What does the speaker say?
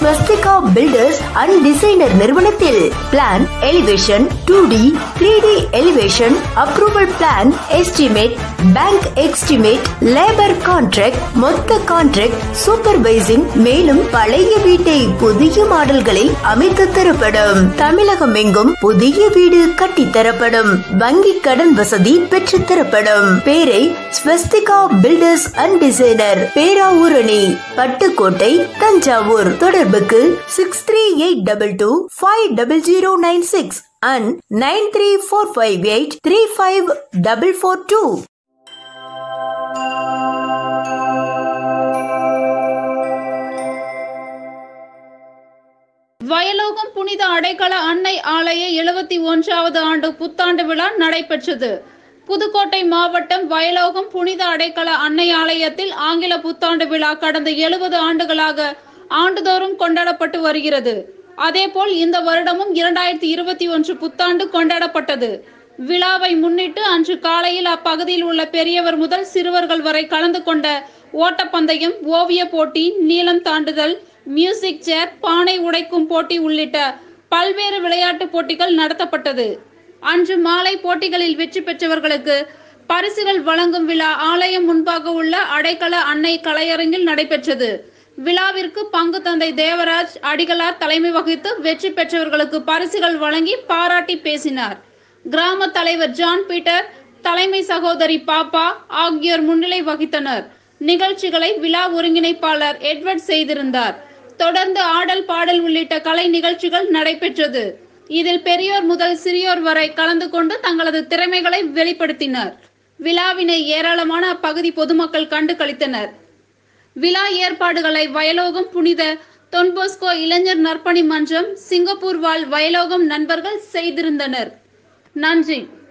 swastika builders and designer நிறுவனத்தில் plan elevation two D three D elevation approval plan estimate bank estimate labour contract மொத்த contract supervising மேலும் பழைய வீட்டை புதிய மாடல்களை அமைத்து தரப்படும் தமிழகம் எங்கும் புதிய வீடு கட்டித்தரப்படும் வங்கி கடன் வசதி பெற்று தரப்படும் பேரை Swastika builders and designer Peravurani Pattukkottai Thanjavur தொடர்புக்கு six three eight double two five double zero nine six and nine three four five eight three five double four two Vayalogam புனித அடைக்கல அன்னை ஆலய எழுபத்தி ஒன்றாவது ஆண்டு புத்தாண்டு விழா நடைபெற்றது புதுக்கோட்டை மாவட்டம் வயலோகம் புனித அடைக்கல அன்னை ஆலயத்தில் ஆங்கில புத்தாண்டு விழா கடந்த எழுபது ஆண்டுகளாக ஆண்டுதோறும் கொண்டாடப்பட்டு வருகிறது அதேபோல் இந்த வருடமும் இரண்டாயிரத்தி இருபத்தி ஒன்று புத்தாண்டு கொண்டாடப்பட்டது விழாவை முன்னிட்டு அன்று காலையில் அப்பகுதியில் உள்ள பெரியவர் முதல் சிறுவர்கள் வரை கலந்து கொண்ட ஓட்டப்பந்தயம் ஓவிய போட்டி நீளம் தாண்டுதல் மியூசிக் சேர் பானை உடைக்கும் போட்டி உள்ளிட்ட பல்வேறு விளையாட்டு போட்டிகள் நடத்தப்பட்டது அன்று மாலை போட்டிகளில் வெற்றி பெற்றவர்களுக்கு பரிசுகள் வழங்கும் விழா ஆலயம் முன்பாக உள்ள அடைக்கல அன்னை கலையரங்கில் நடைபெற்றது விழாவிற்கு பங்கு தந்தை தேவராஜ் அடிகளார் தலைமை வகித்து வெற்றி பெற்றவர்களுக்கு பரிசுகள் வழங்கி பாராட்டி பேசினார் கிராம தலைவர் ஜான் பீட்டர் தலைமை சகோதரி பாப்பா ஆகியோர் முன்னிலை வகித்தனர் நிகழ்ச்சிகளை விழா ஒருங்கிணைப்பாளர் எட்வர்ட் செய்திருந்தார் தொடர்ந்து ஆடல் பாடல் உள்ளிட்ட கலை நிகழ்ச்சிகள் நடைபெற்றது இதில் பெரியோர் முதல் சிறியோர் வரை கலந்து கொண்டு தங்களது திறமைகளை வெளிப்படுத்தினர் விழாவினை ஏராளமான அப்பகுதி பொதுமக்கள் கண்டு களித்தனர் விழா ஏற்பாடுகளை வயலோகம் புனித தொன்போஸ்கோ இளைஞர் நற்பணி மன்றம் சிங்கப்பூர் வாழ் வயலோகம் நண்பர்கள் செய்திருந்தனர் நன்றி